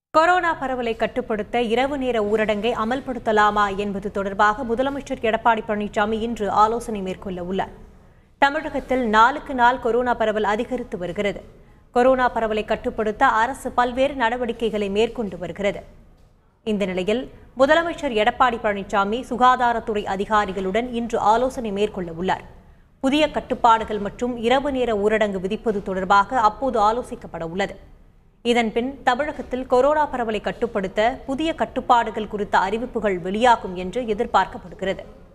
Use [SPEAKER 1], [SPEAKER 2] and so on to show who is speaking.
[SPEAKER 1] corona பரவலை கட்டுப்படுத்த இரவு நேர ஊரடங்கை அமல்படுத்தலாமா என்பது தொடர்பாக முதலமைச்சர் எடப்பாடி பழனிசாமி இன்று ஆலோசனை மேற்கொள்ள உள்ளார் தமிழகத்தில் நாளுக்கு நாள் கொரோனா பரவல் அதிகரித்து வருகிறது கொரோனா பரவலை கட்டுப்படுத்த அரசு பல்வேறு நடவடிக்கைகளை மேற்கொண்டு வருகிறது இந்த நிலையில் முதலமைச்சர் எடப்பாடி பழனிசாமி சுகாதாரத்துறை அதிகாரிகளுடன் இன்று ஆலோசனை மேற்கொள்ள உள்ளார் புதிய கட்டுப்பாடுகள் மற்றும் இரவு நேர ஊரடங்கு விதிப்பது தொடர்பாக அப்போது ஆலோசிக்கப்பட உள்ளது இதன்பின் தமிழகத்தில் கொரோனா பரவலை கட்டுப்படுத்த புதிய கட்டுப்பாடுகள் குறித்த அறிவிப்புகள் வெளியாகும் என்று எதிர்பார்க்கப்படுகிறது